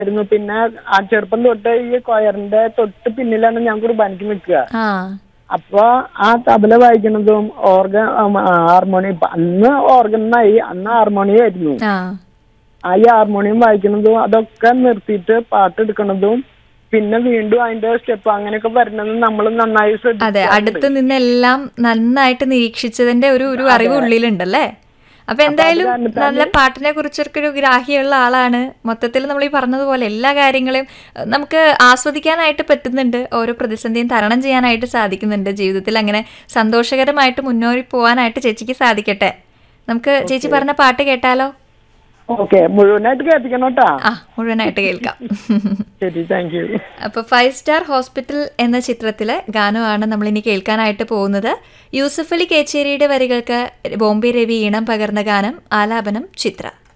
ആയിരുന്നു പിന്നെ ആ ചെറുപ്പം തൊട്ട് ഈ കൊയറിന്റെ തൊട്ട് പിന്നിലാണ് ഞാൻ കുർബാനയ്ക്ക് നിൽക്കുക ആ അപ്പൊ ആ തബല വായിക്കുന്നതും ഓർഗൻ ഹാർമോണിയം ഇപ്പൊ അന്ന് ഓർഗനായി അന്ന് ഹാർമോണിയം ആയിരുന്നു ആ ആ ഈ ഹാർമോണിയം വായിക്കുന്നതും അതൊക്കെ നിർത്തിയിട്ട് പാട്ട് എടുക്കണതും പിന്നെ വീണ്ടും അതിന്റെ സ്റ്റെപ്പ് അങ്ങനെയൊക്കെ വരുന്നതും നമ്മൾ നന്നായി അതെ ശ്രദ്ധിക്കാറുണ്ട്. അടുത്ത് നിന്നെല്ലാം നന്നായിട്ട് നിരീക്ഷിച്ചതിന്റെ ഒരു ഒരു അറിവ് ഉള്ളിലുണ്ടല്ലേ അപ്പൊ എന്തായാലും നല്ല പാട്ടിനെ കുറിച്ചൊക്കെ ഒരു ഗ്രാഹ്യമുള്ള ആളാണ് മൊത്തത്തിൽ നമ്മൾ ഈ പറഞ്ഞതുപോലെ എല്ലാ കാര്യങ്ങളെയും അഹ്, നമുക്ക് ആസ്വദിക്കാനായിട്ട് പറ്റുന്നുണ്ട് ഓരോ പ്രതിസന്ധിയും തരണം ചെയ്യാനായിട്ട് സാധിക്കുന്നുണ്ട് ജീവിതത്തിൽ അങ്ങനെ സന്തോഷകരമായിട്ട് മുന്നോട്ട് പോകാനായിട്ട് ചേച്ചിക്ക് സാധിക്കട്ടെ നമുക്ക് ചേച്ചി പറഞ്ഞ പാട്ട് കേട്ടാലോ ഓക്കെ മുഴുവനായിട്ട് കേൾപ്പിക്കണം കേട്ടാ ആ മുഴുവനായിട്ട് കേൾക്കാം ശരി താങ്ക് യു അപ്പോൾ ഫൈവ് സ്റ്റാർ ഹോസ്പിറ്റൽ എന്ന ചിത്രത്തിലെ ഗാനമാണ് നമ്മൾ ഇനി കേൾക്കാനായിട്ട് പോകുന്നത് യൂസഫ് അലി കേച്ചേരിയുടെ വരികൾക്ക് ബോംബെ രവി ഈണം പകർന്ന ഗാനം ആലാപനം ചിത്ര